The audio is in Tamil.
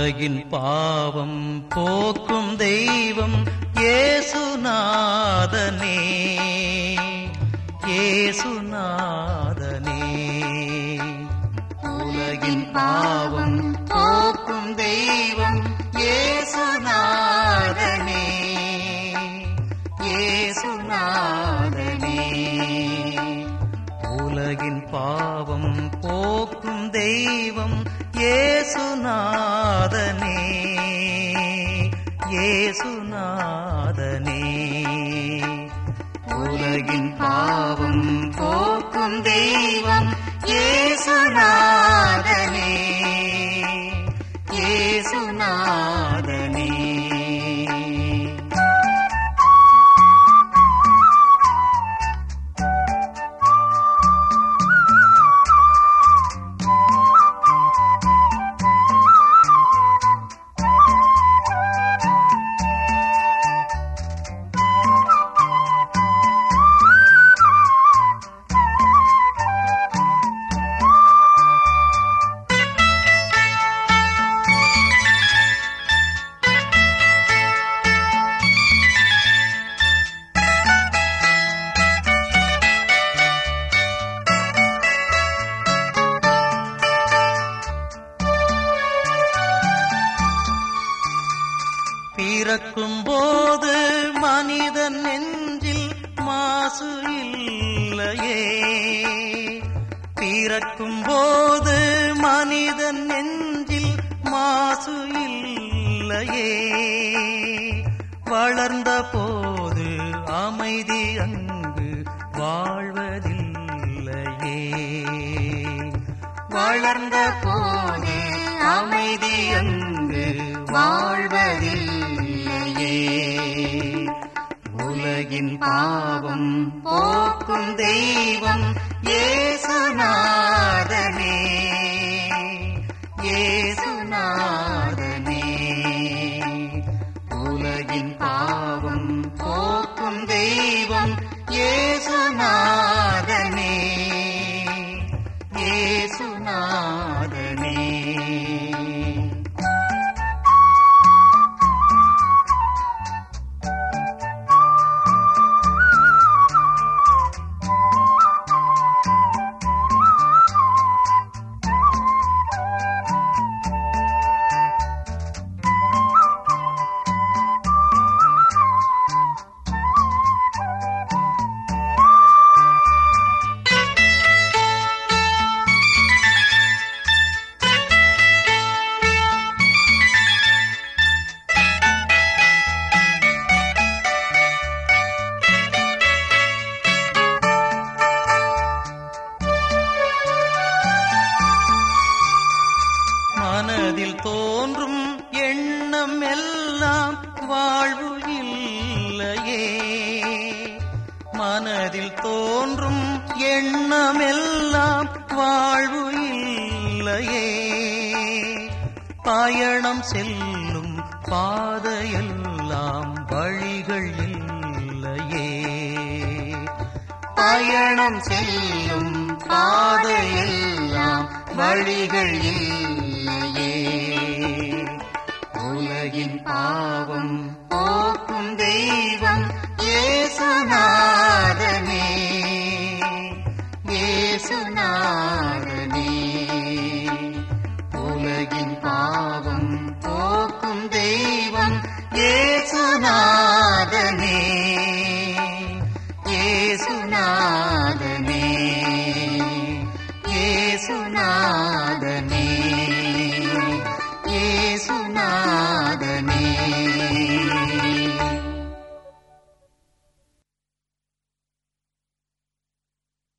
உலகின் பாவம் போக்கும் தெய்வம் ஏசுநாதனே ஏசுநாதனே உலகின் பாவம் போக்கும் தெய்வம் ஏசுநாதனே ஏசுநாதனே உலகின் பாவம் போக்கும் தெய்வம் ஏசுநாதனே ஏசுநாதனே உலகின் பாவம் போக்கும் தெய்வம் ஏசுநாதனே ஏசுநாதனே பிறக்கும் போது மனிதன் நெஞ்சில் மாசு இல்லையே பிறக்கும் போது மனிதன் நெஞ்சில் மாசு இல்லையே வளர்ந்த போது அமைதி அங்கு வாழ்வதில்லையே வளர்ந்த போது அமைதி அங்கு வாழ்வதில்லையே உலகின் பாவம் போக்கும் தெய்வம் ஏசுநாதனே ஏசுநாதனே உலகின் பாவம் போக்கும் தெய்வம் ஏசுநாதனே ஏசுநாதனே மனதில் தோன்றும் எண்ணம் எல்லாம் வாழ்வு இல்லையே மனதில் தோன்றும் எண்ணம் எல்லாம் வாழ்வு இல்லையே பயணம் செல்லும் பாதையெல்லாம் வழிகள் இல்லையே பயணம் செல்லும் பாதையெல்லாம் வழிகள் இல்லையே உலகின் பாவம்